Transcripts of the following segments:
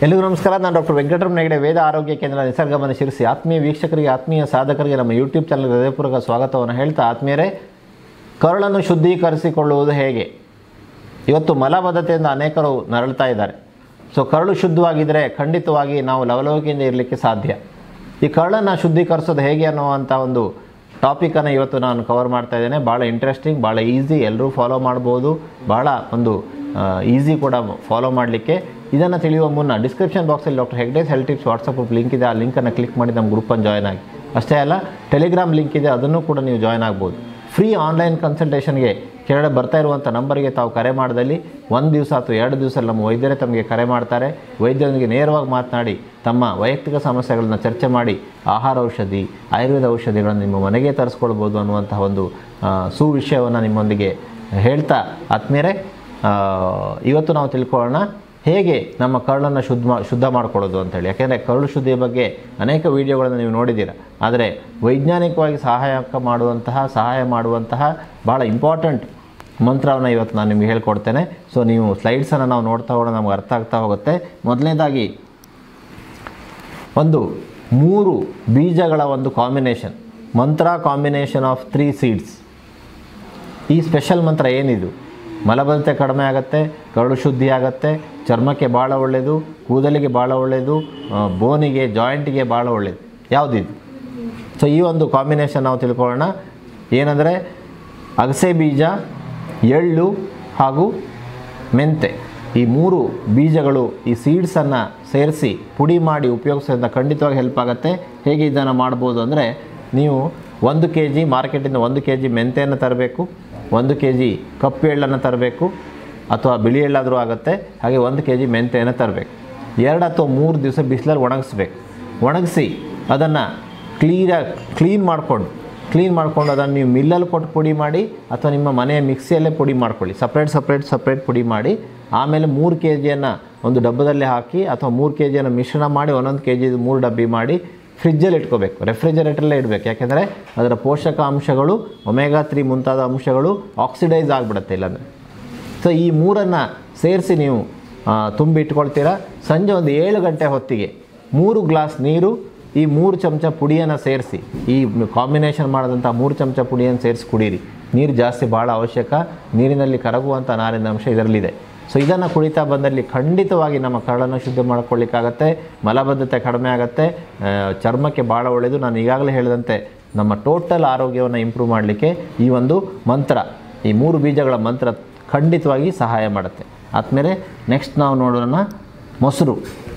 ಎಲ್ಲಿಗೂ ನಮಸ್ಕಾರ ನಾನು ಡಾಕ್ಟರ್ ವೆಂಕಟರಮಣ ಹೆಗಡೆ ವೇದ ಆರೋಗ್ಯ ಕೇಂದ್ರ ನಿಸರ್ಗವನ್ನು ಶಿರಿಸಿ ಆತ್ಮೀಯ ವೀಕ್ಷಕರಿಗೆ ಆತ್ಮೀಯ ಸಾಧಕರಿಗೆ ನಮ್ಮ ಯೂಟ್ಯೂಬ್ ಚಾನಲ್ಗೆ ಹೃದಯಪೂರ್ವಕ ಸ್ವಾಗತವನ್ನು ಹೇಳ್ತಾ ಆತ್ಮೀಯರೇ ಕರುಳನ್ನು ಶುದ್ಧೀಕರಿಸಿಕೊಳ್ಳುವುದು ಹೇಗೆ ಇವತ್ತು ಮಲಬದ್ಧತೆಯಿಂದ ಅನೇಕರು ನರಳ್ತಾ ಇದ್ದಾರೆ ಸೊ ಕರಳು ಶುದ್ಧವಾಗಿದ್ದರೆ ಖಂಡಿತವಾಗಿ ನಾವು ಲವಲವಿಕೆಯಿಂದ ಇರಲಿಕ್ಕೆ ಸಾಧ್ಯ ಈ ಕರಳನ್ನು ಶುದ್ಧೀಕರಿಸೋದು ಹೇಗೆ ಅನ್ನುವಂಥ ಒಂದು ಟಾಪಿಕನ್ನು ಇವತ್ತು ನಾನು ಕವರ್ ಮಾಡ್ತಾ ಇದ್ದೇನೆ ಭಾಳ ಇಂಟ್ರೆಸ್ಟಿಂಗ್ ಭಾಳ ಈಸಿ ಎಲ್ಲರೂ ಫಾಲೋ ಮಾಡ್ಬೋದು ಭಾಳ ಒಂದು ಈಸಿ ಕೂಡ ಫಾಲೋ ಮಾಡಲಿಕ್ಕೆ ಇದನ್ನು ತಿಳಿಯುವ ಮುನ್ನ ಡಿಸ್ಕ್ರಿಪ್ಷನ್ ಬಾಕ್ಸಲ್ಲಿ doctor Hegde's health tips WhatsApp link ಇದೆ ಆ ಲಿಂಕನ್ನು ಕ್ಲಿಕ್ ಮಾಡಿ ನಮ್ಮ ಗ್ರೂಪನ್ನು ಜಾಯ್ನ್ ಆಗಿ ಅಷ್ಟೇ ಅಲ್ಲ ಟೆಲಿಗ್ರಾಮ್ ಲಿಂಕ್ ಇದೆ ಅದನ್ನು ಕೂಡ ನೀವು ಜಾಯ್ನ್ ಆಗ್ಬೋದು ಫ್ರೀ ಆನ್ಲೈನ್ ಕನ್ಸಲ್ಟೇಷನ್ಗೆ ಕೆಳಗಡೆ ಬರ್ತಾ ಇರುವಂಥ ನಂಬರಿಗೆ ತಾವು ಕರೆ ಮಾಡಿದಲ್ಲಿ ಒಂದು ದಿವಸ ಅಥವಾ ಎರಡು ದಿವಸ ನಮ್ಮ ವೈದ್ಯರೇ ತಮಗೆ ಕರೆ ಮಾಡ್ತಾರೆ ವೈದ್ಯರೊಂದಿಗೆ ನೇರವಾಗಿ ಮಾತನಾಡಿ ತಮ್ಮ ವೈಯಕ್ತಿಕ ಸಮಸ್ಯೆಗಳನ್ನ ಚರ್ಚೆ ಮಾಡಿ ಆಹಾರ ಔಷಧಿ ಆಯುರ್ವೇದ ಔಷಧಿಗಳನ್ನು ನಿಮ್ಮ ಮನೆಗೆ ತರಿಸ್ಕೊಳ್ಬೋದು ಅನ್ನುವಂತಹ ಒಂದು ಆ, ಸುವಿಷಯವನ್ನು ನಿಮ್ಮೊಂದಿಗೆ ಹೇಳ್ತಾ ಆತ್ಮೀಯರೇ ಆ, ಇವತ್ತು ನಾವು ತಿಳ್ಕೊಳ್ಳೋಣ ಹೇಗೆ ನಮ್ಮ ಕರುಳನ್ನು ಶುದ್ಧ ಮಾ ಶುದ್ಧ ಮಾಡ್ಕೊಳ್ಳೋದು ಅಂತೇಳಿ ಯಾಕೆಂದರೆ ಕರುಳು ಶುದ್ಧಿಯ ಬಗ್ಗೆ ಅನೇಕ ವಿಡಿಯೋಗಳನ್ನು ನೀವು ನೋಡಿದ್ದೀರ ಆದರೆ ವೈಜ್ಞಾನಿಕವಾಗಿ ಸಹಾಯಕ ಮಾಡುವಂತಹ ಸಹಾಯ ಮಾಡುವಂತಹ ಭಾಳ ಇಂಪಾರ್ಟೆಂಟ್ ಮಂತ್ರವನ್ನು ಇವತ್ತು ನಾನು ನಿಮಗೆ ಹೇಳ್ಕೊಡ್ತೇನೆ ಸೊ ನೀವು ಸ್ಲೈಡ್ಸನ್ನು ನಾವು ನೋಡ್ತಾ ಹೋಗೋಣ ನಮ್ಗೆ ಅರ್ಥ ಆಗ್ತಾ ಹೋಗುತ್ತೆ ಮೊದಲನೇದಾಗಿ ಒಂದು ಮೂರು ಬೀಜಗಳ ಒಂದು ಕಾಂಬಿನೇಷನ್ ಮಂತ್ರ ಕಾಂಬಿನೇಷನ್ ಆಫ್ ತ್ರೀ ಸೀಡ್ಸ್ ಈ ಸ್ಪೆಷಲ್ ಮಂತ್ರ ಏನಿದು ಮಲಬದ್ಧತೆ ಕಡಿಮೆ ಆಗುತ್ತೆ ಕರಳು ಶುದ್ಧಿ ಆಗುತ್ತೆ ಚರ್ಮಕ್ಕೆ ಭಾಳ ಒಳ್ಳೆಯದು ಕೂದಲಿಗೆ ಭಾಳ ಒಳ್ಳೆಯದು ಆ, ಬೋನಿಗೆ ಜಾಯಿಂಟಿಗೆ ಭಾಳ ಒಳ್ಳೆಯದು ಯಾವುದಿದು ಸೊ ಈ ಒಂದು ಕಾಂಬಿನೇಷನ್ ನಾವು ತಿಳ್ಕೊಳ್ಳೋಣ ಏನಂದರೆ ಅಗಸೆ ಬೀಜ ಎಳ್ಳು ಹಾಗೂ ಮೆಂತೆ ಈ ಮೂರು ಬೀಜಗಳು ಈ ಸೀಡ್ಸನ್ನು ಸೇರಿಸಿ ಪುಡಿ ಮಾಡಿ ಉಪಯೋಗಿಸೋದ್ರಿಂದ ಖಂಡಿತವಾಗಿ ಹೆಲ್ಪ್ ಆಗುತ್ತೆ ಹೇಗೆ ಇದನ್ನು ಮಾಡ್ಬೋದು ಅಂದರೆ ನೀವು ಒಂದು ಕೆ ಜಿ ಮಾರ್ಕೆಟಿಂದ ಒಂದು ಕೆ ಜಿ ಮೆಂತೆಯನ್ನು ತರಬೇಕು ಒಂದು ಕೆ ಜಿ ಕಪ್ಪು ಎಳ್ಳನ್ನು ತರಬೇಕು ಅಥವಾ ಬಿಳಿ ಎಳ್ಳಾದರೂ ಆಗುತ್ತೆ ಹಾಗೆ ಒಂದು ಕೆ ಜಿ ಮೆಂತೆಯನ್ನು ತರಬೇಕು ಎರಡು ಅಥವಾ ಮೂರು ದಿವಸ ಬಿಸಿಲಲ್ಲಿ ಒಣಗಿಸ್ಬೇಕು ಒಣಗಿಸಿ ಅದನ್ನು ಕ್ಲೀನಾಗಿ ಕ್ಲೀನ್ ಮಾಡಿಕೊಂಡು ಕ್ಲೀನ್ ಮಾಡ್ಕೊಂಡು ಅದನ್ನು ನೀವು ಮಿಲ್ಲಲ್ಲಿ ಕೊಟ್ಟು ಪುಡಿ ಮಾಡಿ ಅಥವಾ ನಿಮ್ಮ ಮನೆಯ ಮಿಕ್ಸಿಯಲ್ಲೇ ಪುಡಿ ಮಾಡ್ಕೊಳ್ಳಿ ಸಪ್ರೇಟ್ ಸಪ್ರೇಟ್ ಸಪ್ರೇಟ್ ಪುಡಿ ಮಾಡಿ ಆಮೇಲೆ ಮೂರು ಕೆ ಜಿಯನ್ನು ಒಂದು ಡಬ್ಬದಲ್ಲಿ ಹಾಕಿ ಅಥವಾ ಮೂರು ಕೆ ಜಿಯನ್ನು ಮಿಶ್ರಣ ಮಾಡಿ ಒಂದೊಂದು ಕೆ ಜಿದು ಮೂರು ಡಬ್ಬಿ ಮಾಡಿ ಫ್ರಿಜ್ಜಲ್ಲಿ ಇಟ್ಕೋಬೇಕು ರೆಫ್ರಿಜರೇಟರಲ್ಲೇ ಇಡಬೇಕು ಯಾಕೆಂದರೆ ಅದರ ಪೋಷಕ ಅಂಶಗಳು ಒಮೆಗಾ ತ್ರೀ ಮುಂತಾದ ಅಂಶಗಳು ಆಕ್ಸಿಡೈಸ್ ಆಗಿಬಿಡುತ್ತೆ ಇಲ್ಲಾಂದರೆ ಸೊ ಈ ಮೂರನ್ನು ಸೇರಿಸಿ ನೀವು ಆ, ತುಂಬಿ ಇಟ್ಕೊಳ್ತೀರಾ ಸಂಜೆ ಒಂದು ಏಳು ಗಂಟೆ ಹೊತ್ತಿಗೆ ಮೂರು ಗ್ಲಾಸ್ ನೀರು ಈ ಮೂರು ಚಮಚ ಪುಡಿಯನ್ನು ಸೇರಿಸಿ ಈ ಕಾಂಬಿನೇಷನ್ ಮಾಡಿದಂಥ ಮೂರು ಚಮಚ ಪುಡಿಯನ್ನು ಸೇರಿಸಿ ಕುಡೀರಿ ನೀರು ಜಾಸ್ತಿ ಭಾಳ ಅವಶ್ಯಕ ನೀರಿನಲ್ಲಿ ಕರಗುವಂಥ ನಾರಿನ ಅಂಶ ಇದರಲ್ಲಿದೆ ಸೊ ಇದನ್ನು ಕುಡಿತಾ ಬಂದಲ್ಲಿ ಖಂಡಿತವಾಗಿ ನಮ್ಮ ಕರಳನ್ನು ಶುದ್ಧ ಮಾಡ್ಕೊಳ್ಳಿಕ್ಕಾಗತ್ತೆ ಮಲಬದ್ಧತೆ ಕಡಿಮೆ ಆಗುತ್ತೆ ಆ, ಚರ್ಮಕ್ಕೆ ಭಾಳ ಒಳ್ಳೆಯದು ನಾನು ಈಗಾಗಲೇ ಹೇಳಿದಂತೆ ನಮ್ಮ ಟೋಟಲ್ ಆರೋಗ್ಯವನ್ನು ಇಂಪ್ರೂವ್ ಮಾಡಲಿಕ್ಕೆ ಈ ಒಂದು ಮಂತ್ರ ಈ ಮೂರು ಬೀಜಗಳ ಮಂತ್ರ ಖಂಡಿತವಾಗಿ ಸಹಾಯ ಮಾಡುತ್ತೆ ಆದಮೇಲೆ ನೆಕ್ಸ್ಟ್ ನಾವು ನೋಡೋಣ ಮೊಸರು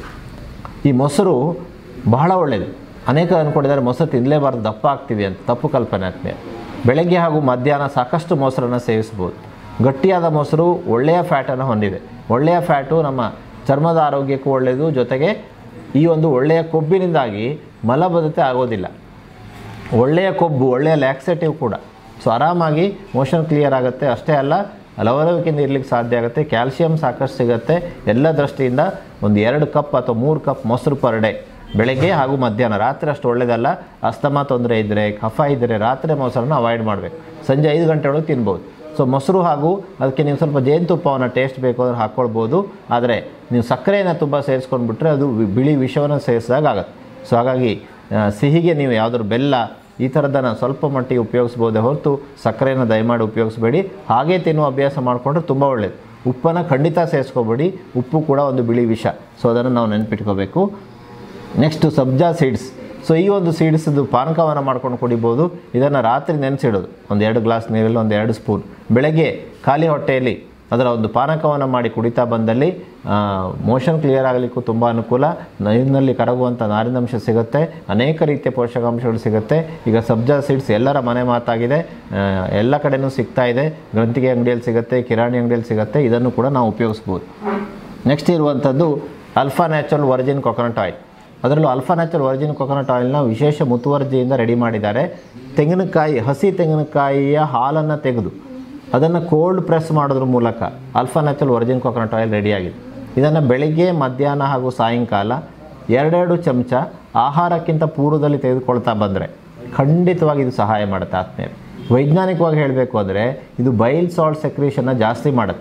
ಈ ಮೊಸರು ಬಹಳ ಒಳ್ಳೆಯದು ಅನೇಕರು ಅಂದ್ಕೊಂಡಿದ್ದಾರೆ ಮೊಸರು ತಿನ್ನಲೇಬಾರ್ದು ದಪ್ಪ ಆಗ್ತೀವಿ ಅಂತ ತಪ್ಪು ಕಲ್ಪನೆ ಆದ್ಮೇಲೆ ಬೆಳಗ್ಗೆ ಹಾಗೂ ಮಧ್ಯಾಹ್ನ ಸಾಕಷ್ಟು ಮೊಸರನ್ನು ಸೇವಿಸ್ಬೋದು ಗಟ್ಟಿಯಾದ ಮೊಸರು ಒಳ್ಳೆಯ ಫ್ಯಾಟನ್ನು ಹೊಂದಿದೆ ಒಳ್ಳೆಯ ಫ್ಯಾಟು ನಮ್ಮ ಚರ್ಮದ ಆರೋಗ್ಯಕ್ಕೂ ಒಳ್ಳೆಯದು ಜೊತೆಗೆ ಈ ಒಂದು ಒಳ್ಳೆಯ ಕೊಬ್ಬಿನಿಂದಾಗಿ ಮಲಬದ್ಧತೆ ಆಗೋದಿಲ್ಲ ಒಳ್ಳೆಯ ಕೊಬ್ಬು ಒಳ್ಳೆಯ ಲ್ಯಾಕ್ಸೇಟಿವ್ ಕೂಡ ಸೊ ಆರಾಮಾಗಿ ಮೋಷನ್ ಕ್ಲಿಯರ್ ಆಗುತ್ತೆ ಅಷ್ಟೇ ಅಲ್ಲ ಲವಲವಿಕೆಯಿಂದ ಇರ್ಲಿಕ್ಕೆ ಸಾಧ್ಯ ಆಗುತ್ತೆ ಕ್ಯಾಲ್ಸಿಯಂ ಸಾಕಷ್ಟು ಸಿಗುತ್ತೆ ಎಲ್ಲ ದೃಷ್ಟಿಯಿಂದ ಒಂದು ಎರಡು ಕಪ್ ಅಥವಾ ಮೂರು ಕಪ್ ಮೊಸರು ಪರ್ ಡೇ ಬೆಳಗ್ಗೆ ಹಾಗೂ ಮಧ್ಯಾಹ್ನ ರಾತ್ರಿ ಅಷ್ಟು ಒಳ್ಳೆಯದಲ್ಲ ಅಸ್ತಮಾ ತೊಂದರೆ ಇದ್ದರೆ ಕಫ ಇದ್ದರೆ ರಾತ್ರಿ ಮೊಸರನ್ನ ಅವಾಯ್ಡ್ ಮಾಡಬೇಕು ಸಂಜೆ ಐದು ಗಂಟೆ ಒಳಗೆ ತಿನ್ಬೋದು ಸೊ ಮೊಸರು ಹಾಗೂ ಅದಕ್ಕೆ ನೀವು ಸ್ವಲ್ಪ ಜೇನುತುಪ್ಪವನ್ನು ಟೇಸ್ಟ್ ಬೇಕು ಅಂದ್ರೆ ಹಾಕ್ಕೊಳ್ಬೋದು ಆದರೆ ನೀವು ಸಕ್ಕರೆಯನ್ನು ತುಂಬ ಸೇರಿಸ್ಕೊಂಡ್ಬಿಟ್ರೆ ಅದು ವಿ- ಬಿಳಿ ವಿಷವನ್ನು ಸೇರಿಸಿದಾಗ ಆಗುತ್ತೆ ಸೊ ಹಾಗಾಗಿ ಆ, ಸಿಹಿಗೆ ನೀವು ಯಾವುದಾದ್ರು ಬೆಲ್ಲ ಈ ಥರದ್ದನ್ನು ಸ್ವಲ್ಪ ಮಟ್ಟಿಗೆ ಉಪಯೋಗಿಸ್ಬೋದೇ ಹೊರತು ಸಕ್ಕರೆಯನ್ನು ದಯಮಾಡಿ ಉಪಯೋಗಿಸ್ಬೇಡಿ ಹಾಗೆ ತಿನ್ನುವ ಅಭ್ಯಾಸ ಮಾಡಿಕೊಂಡ್ರೆ ತುಂಬ ಒಳ್ಳೆಯದು ಉಪ್ಪನ್ನು ಖಂಡಿತ ಸೇರಿಸ್ಕೋಬೇಡಿ ಉಪ್ಪು ಕೂಡ ಒಂದು ಬಿಳಿ ವಿಷ ಸೊ ಅದನ್ನು ನಾವು ನೆನಪಿಟ್ಕೋಬೇಕು ನೆಕ್ಸ್ಟು ಸಬ್ಜಾ ಸೀಡ್ಸ್ ಸೊ ಈ ಒಂದು ಸೀಡ್ಸ್ದು ಪಾನಕವನ್ನು ಮಾಡ್ಕೊಂಡು ಕುಡಿಬೋದು ಇದನ್ನು ರಾತ್ರಿ ನೆನೆಸಿಡೋದು ಒಂದು ಎರಡು ಗ್ಲಾಸ್ ನೀರಲ್ಲಿ ಒಂದು ಎರಡು ಸ್ಪೂನ್ ಬೆಳಗ್ಗೆ ಖಾಲಿ ಹೊಟ್ಟೆಯಲ್ಲಿ ಅದರ ಒಂದು ಪಾನಕವನ್ನು ಮಾಡಿ ಕುಡಿತಾ ಬಂದಲ್ಲಿ ಮೋಷನ್ ಕ್ಲಿಯರ್ ಆಗಲಿಕ್ಕೂ ತುಂಬ ಅನುಕೂಲ ನೀರಿನಲ್ಲಿ ಕರಗುವಂಥ ನಾರಿನಂಶ ಸಿಗುತ್ತೆ ಅನೇಕ ರೀತಿಯ ಪೋಷಕಾಂಶಗಳು ಸಿಗುತ್ತೆ ಈಗ ಸಬ್ಜಾ ಸೀಡ್ಸ್ ಎಲ್ಲರ ಮನೆ ಮಾತಾಗಿದೆ ಆ, ಎಲ್ಲ ಕಡೆನೂ ಸಿಗ್ತಾ ಇದೆ ಗ್ರಂಥಿಗೆ ಅಂಗಡಿಯಲ್ಲಿ ಸಿಗುತ್ತೆ ಕಿರಾಣಿ ಅಂಗಡಿಯಲ್ಲಿ ಸಿಗುತ್ತೆ ಇದನ್ನು ಕೂಡ ನಾವು ಉಪಯೋಗಿಸ್ಬೋದು ನೆಕ್ಸ್ಟ್ ಇರುವಂಥದ್ದು Alpha natural virgin coconut oil ಅದರಲ್ಲೂ ಅಲ್ಫಾ ನ್ಯಾಚುರಲ್ ವರ್ಜಿನ್ ಕೊಕೊನಟ್ ಆಯಿಲ್ನ ವಿಶೇಷ ಮುತುವರ್ಜಿಯಿಂದ ರೆಡಿ ಮಾಡಿದ್ದಾರೆ ತೆಂಗಿನಕಾಯಿ ಹಸಿ ತೆಂಗಿನಕಾಯಿಯ ಹಾಲನ್ನು ತೆಗೆದು ಅದನ್ನು ಕೋಲ್ಡ್ ಪ್ರೆಸ್ ಮಾಡೋದ್ರ ಮೂಲಕ Alpha natural virgin coconut oil ರೆಡಿಯಾಗಿದೆ ಇದನ್ನು ಬೆಳಿಗ್ಗೆ ಮಧ್ಯಾಹ್ನ ಹಾಗೂ ಸಾಯಂಕಾಲ ಎರಡೆರಡು ಚಮಚ ಆಹಾರಕ್ಕಿಂತ ಪೂರ್ವದಲ್ಲಿ ತೆಗೆದುಕೊಳ್ತಾ ಬಂದರೆ ಖಂಡಿತವಾಗಿ ಇದು ಸಹಾಯ ಮಾಡುತ್ತೆ ಆತ್ಮೀಯರು ವೈಜ್ಞಾನಿಕವಾಗಿ ಹೇಳಬೇಕು ಅಂದರೆ ಇದು ಬೈಲ್ ಸಾಲ್ಟ್ ಸೆಕ್ರೇಷನ್ನ ಜಾಸ್ತಿ ಮಾಡುತ್ತೆ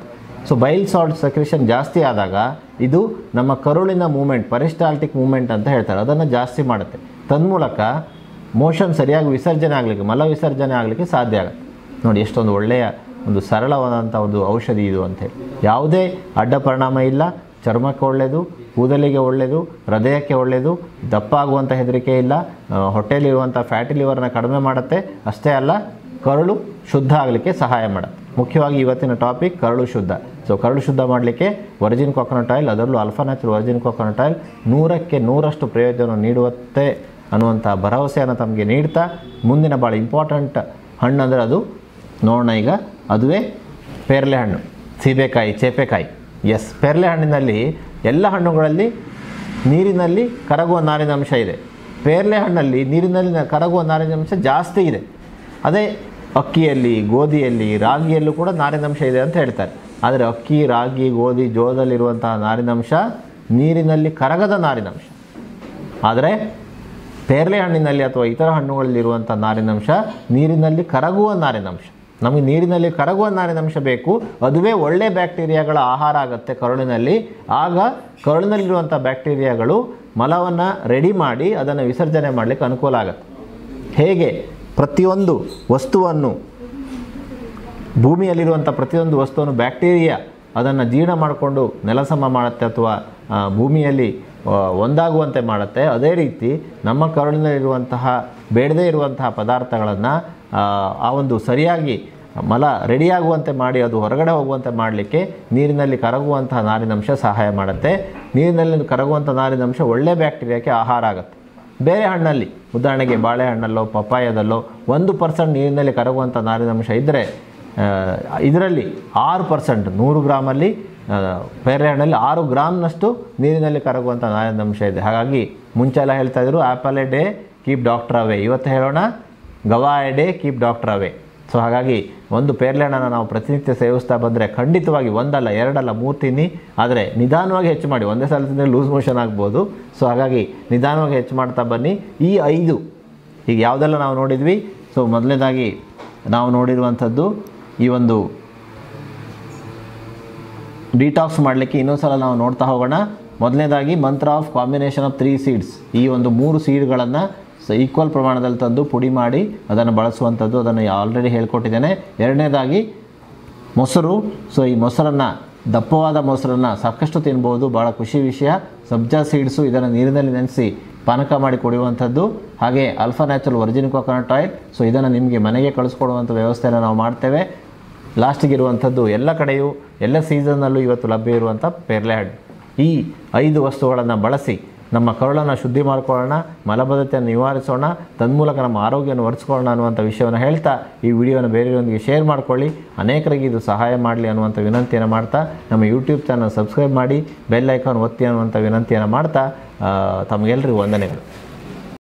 ಸೊ ಬೈಲ್ ಸಾಲ್ಟ್ ಸೆಕ್ರೇಷನ್ ಜಾಸ್ತಿ ಆದಾಗ ಇದು ನಮ್ಮ ಕರುಳಿನ ಮೂಮೆಂಟ್ ಪರಿಸ್ಟಾಲ್ಟಿಕ್ ಮೂಮೆಂಟ್ ಅಂತ ಹೇಳ್ತಾರೆ ಅದನ್ನು ಜಾಸ್ತಿ ಮಾಡುತ್ತೆ ತನ್ಮೂಲಕ ಮೋಷನ್ ಸರಿಯಾಗಿ ವಿಸರ್ಜನೆ ಆಗಲಿಕ್ಕೆ ಮಲ ವಿಸರ್ಜನೆ ಆಗಲಿಕ್ಕೆ ಸಾಧ್ಯ ಆಗುತ್ತೆ ನೋಡಿ ಎಷ್ಟೊಂದು ಒಳ್ಳೆಯ ಒಂದು ಸರಳವಾದಂಥ ಒಂದು ಔಷಧಿ ಇದು ಅಂತೇಳಿ ಯಾವುದೇ ಅಡ್ಡ ಪರಿಣಾಮ ಇಲ್ಲ ಚರ್ಮಕ್ಕೆ ಒಳ್ಳೆಯದು ಕೂದಲಿಗೆ ಒಳ್ಳೆಯದು ಹೃದಯಕ್ಕೆ ಒಳ್ಳೆಯದು ದಪ್ಪ ಆಗುವಂಥ ಹೆದರಿಕೆ ಇಲ್ಲ ಆ, ಹೊಟ್ಟೆಲಿರುವಂಥ ಫ್ಯಾಟಿ ಲಿವರ್ನ ಕಡಿಮೆ ಮಾಡುತ್ತೆ ಅಷ್ಟೇ ಅಲ್ಲ ಕರುಳು ಶುದ್ಧ ಆಗಲಿಕ್ಕೆ ಸಹಾಯ ಮಾಡುತ್ತೆ ಮುಖ್ಯವಾಗಿ ಇವತ್ತಿನ ಟಾಪಿಕ್ ಕರುಳು ಶುದ್ಧ ಸೊ ಕರುಳು ಶುದ್ಧ ಮಾಡಲಿಕ್ಕೆ ವರ್ಜಿನ್ ಕೊಕೊನಟ್ ಆಯಿಲ್ ಅದರಲ್ಲೂ Alpha natural virgin coconut oil ನೂರಕ್ಕೆ ನೂರಷ್ಟು ಪ್ರಯೋಜನ ನೀಡುತ್ತೆ ಅನ್ನುವಂಥ ಭರವಸೆಯನ್ನು ತಮಗೆ ನೀಡ್ತಾ ಮುಂದಿನ ಭಾಳ ಇಂಪಾರ್ಟೆಂಟ್ ಹಣ್ಣು ಅಂದರೆ ಅದು ನೋಡೋಣ ಈಗ ಅದುವೇ ಪೇರಲೆ ಹಣ್ಣು ಸೀಬೆಕಾಯಿ ಚೇಪೆಕಾಯಿ ಎಸ್ ಪೇರಲೆ ಹಣ್ಣಿನಲ್ಲಿ ಎಲ್ಲ ಹಣ್ಣುಗಳಲ್ಲಿ ನೀರಿನಲ್ಲಿ ಕರಗುವ ನಾರಿನಾಂಶ ಇದೆ ಪೇರಲೆ ಹಣ್ಣಲ್ಲಿ ನೀರಿನಲ್ಲಿ ನ- ಕರಗುವ ನಾರಿನಾಂಶ ಜಾಸ್ತಿ ಇದೆ ಅದೇ ಅಕ್ಕಿಯಲ್ಲಿ ಗೋಧಿಯಲ್ಲಿ ರಾಗಿಯಲ್ಲೂ ಕೂಡ ನಾರಿನಾಂಶ ಇದೆ ಅಂತ ಹೇಳ್ತಾರೆ ಆದರೆ ಅಕ್ಕಿ ರಾಗಿ ಗೋಧಿ ಜೋಳದಲ್ಲಿರುವಂತಹ ನಾರಿನಾಂಶ ನೀರಿನಲ್ಲಿ ಕರಗದ ನಾರಿನಾಂಶ ಆದರೆ ಪೇರಲೆ ಹಣ್ಣಿನಲ್ಲಿ ಅಥವಾ ಇತರ ಹಣ್ಣುಗಳಲ್ಲಿರುವಂಥ ನಾರಿನಂಶ ನೀರಿನಲ್ಲಿ ಕರಗುವ ನಾರಿನಂಶ ನಮಗೆ ನೀರಿನಲ್ಲಿ ಕರಗುವ ನಾರಿನಂಶ ಬೇಕು ಅದುವೇ ಒಳ್ಳೆ ಬ್ಯಾಕ್ಟೀರಿಯಾಗಳ ಆಹಾರ ಆಗುತ್ತೆ ಕರುಳಿನಲ್ಲಿ ಆಗ ಕರುಳಿನಲ್ಲಿರುವಂಥ ಬ್ಯಾಕ್ಟೀರಿಯಾಗಳು ಮಲವನ್ನು ರೆಡಿ ಮಾಡಿ ಅದನ್ನು ವಿಸರ್ಜನೆ ಮಾಡಲಿಕ್ಕೆ ಅನುಕೂಲ ಆಗುತ್ತೆ ಹೇಗೆ ಪ್ರತಿಯೊಂದು ವಸ್ತುವನ್ನು ಭೂಮಿಯಲ್ಲಿರುವಂಥ ಪ್ರತಿಯೊಂದು ವಸ್ತುವನ್ನು ಬ್ಯಾಕ್ಟೀರಿಯಾ ಅದನ್ನು ಜೀರ್ಣ ಮಾಡಿಕೊಂಡು ನೆಲಸಮ ಮಾಡುತ್ತೆ ಅಥವಾ ಆ, ಭೂಮಿಯಲ್ಲಿ ಆ, ಒಂದಾಗುವಂತೆ ಮಾಡುತ್ತೆ ಅದೇ ರೀತಿ ನಮ್ಮ ಕರುಳಿನಲ್ಲಿರುವಂತಹ ಬೇಡದೇ ಇರುವಂತಹ ಪದಾರ್ಥಗಳನ್ನು ಆ ಒಂದು ಸರಿಯಾಗಿ ಮಲ ರೆಡಿಯಾಗುವಂತೆ ಮಾಡಿ ಅದು ಹೊರಗಡೆ ಹೋಗುವಂತೆ ಮಾಡಲಿಕ್ಕೆ ನೀರಿನಲ್ಲಿ ಕರಗುವಂತಹ ನಾರಿನಂಶ ಸಹಾಯ ಮಾಡುತ್ತೆ ನೀರಿನಲ್ಲಿ ಕರಗುವಂಥ ನಾರಿನಂಶ ಒಳ್ಳೆ ಬ್ಯಾಕ್ಟೀರಿಯಾಕ್ಕೆ ಆಹಾರ ಆಗುತ್ತೆ ಬೇರೆ ಹಣ್ಣಲ್ಲಿ ಉದಾಹರಣೆಗೆ ಬಾಳೆಹಣ್ಣಲ್ಲೋ ಪಪ್ಪಾಯದಲ್ಲೋ ಒಂದು ಪರ್ಸೆಂಟ್ ನೀರಿನಲ್ಲಿ ಕರಗುವಂಥ ನಾರಿನಂಶ ಇದ್ದರೆ ಇದರಲ್ಲಿ ಆರು ಪರ್ಸೆಂಟ್ ನೂರು ಗ್ರಾಮಲ್ಲಿ ಆ, ಪೇರಳೆ ಹಣ್ಣಲ್ಲಿ ಆರು ಗ್ರಾಮ್ನಷ್ಟು ನೀರಿನಲ್ಲಿ ಕರಗುವಂಥ ನಾರಿನಂಶ ಇದೆ ಹಾಗಾಗಿ ಮುಂಚೆಲ್ಲ ಹೇಳ್ತಾ ಇದ್ರು apple a day keep doctor away ಇವತ್ತು ಹೇಳೋಣ guava a day keep doctor away so ಹಾಗಾಗಿ ಒಂದು ಪೇರಳೆ ಹಣ್ಣನ್ನು ನಾವು ಪ್ರತಿನಿತ್ಯ ಸೇವಿಸ್ತಾ ಬಂದರೆ ಖಂಡಿತವಾಗಿ ಒಂದಲ್ಲ ಎರಡಲ್ಲ ಮೂರು ತಿನ್ನಿ ಆದರೆ ನಿಧಾನವಾಗಿ ಹೆಚ್ಚು ಮಾಡಿ ಒಂದೇ ಸಲ ತಿಂದರೆ ಲೂಸ್ ಮೋಷನ್ ಆಗ್ಬೋದು ಸೊ ಹಾಗಾಗಿ ನಿಧಾನವಾಗಿ ಹೆಚ್ಚು ಮಾಡ್ತಾ ಬನ್ನಿ ಈ ಐದು ಈಗ ಯಾವುದೆಲ್ಲ ನಾವು ನೋಡಿದ್ವಿ ಸೊ ಮೊದಲನೇದಾಗಿ ನಾವು ನೋಡಿರುವಂಥದ್ದು ಈ ಒಂದು ಡಿಟಾಕ್ಸ್ ಮಾಡಲಿಕ್ಕೆ ಇನ್ನೊಂದು ಸಲ ನಾವು ನೋಡ್ತಾ ಹೋಗೋಣ ಮೊದಲನೇದಾಗಿ ಮಂತ್ರ of combination of three seeds ಈ ಒಂದು ಮೂರು ಸೀಡ್ಗಳನ್ನು ಈಕ್ವಲ್ ಪ್ರಮಾಣದಲ್ಲಿ ತಂದು ಪುಡಿ ಮಾಡಿ ಅದನ್ನು ಬಳಸುವಂಥದ್ದು ಅದನ್ನು ಆಲ್ರೆಡಿ ಹೇಳ್ಕೊಟ್ಟಿದ್ದೇನೆ ಎರಡನೇದಾಗಿ ಮೊಸರು ಸೊ ಈ ಮೊಸರನ್ನು ದಪ್ಪವಾದ ಮೊಸರನ್ನು ಸಾಕಷ್ಟು ತಿನ್ಬೋದು ಭಾಳ ಖುಷಿ ವಿಷಯ ಸಬ್ಜಾ ಸೀಡ್ಸು ಇದನ್ನು ನೀರಿನಲ್ಲಿ ನೆನೆಸಿ ಪಾನಕ ಮಾಡಿ ಕುಡಿಯುವಂಥದ್ದು ಹಾಗೆ Alpha natural virgin coconut oil so ಇದನ್ನು ನಿಮಗೆ ಮನೆಗೆ ಕಳಿಸ್ಕೊಡುವಂಥ ವ್ಯವಸ್ಥೆಯನ್ನು ನಾವು ಮಾಡ್ತೇವೆ ಲಾಸ್ಟಿಗಿರುವಂಥದ್ದು ಎಲ್ಲ ಕಡೆಯೂ ಎಲ್ಲ ಸೀಸನ್ನಲ್ಲೂ ಇವತ್ತು ಲಭ್ಯ ಇರುವಂಥ ಪೇರ್ಲೆ ಹಣ್ಣು ಈ ಐದು ವಸ್ತುಗಳನ್ನು ಬಳಸಿ ನಮ್ಮ ಕರುಳನ್ನು ಶುದ್ಧಿ ಮಾಡ್ಕೊಳ್ಳೋಣ ಮಲಬದ್ಧತೆಯನ್ನು ನಿವಾರಿಸೋಣ ತನ್ಮೂಲಕ ನಮ್ಮ ಆರೋಗ್ಯವನ್ನು ವರ್ಧಿಸ್ಕೊಳ್ಳೋಣ ಅನ್ನುವಂಥ ವಿಷಯವನ್ನು ಹೇಳ್ತಾ ಈ ವಿಡಿಯೋನ ಬೇರೆಯವರೊಂದಿಗೆ ಶೇರ್ ಮಾಡ್ಕೊಳ್ಳಿ ಅನೇಕರಿಗೆ ಇದು ಸಹಾಯ ಮಾಡಲಿ ಅನ್ನುವಂಥ ವಿನಂತಿಯನ್ನು ಮಾಡ್ತಾ ನಮ್ಮ ಯೂಟ್ಯೂಬ್ ಚಾನಲ್ ಸಬ್ಸ್ಕ್ರೈಬ್ ಮಾಡಿ ಬೆಲ್ ಐಕಾನ್ ಒತ್ತಿ ಅನ್ನುವಂಥ ವಿನಂತಿಯನ್ನು ಮಾಡ್ತಾ ಆ, ತಮಗೆಲ್ಲರಿಗೂ ವಂದನೆಗಳು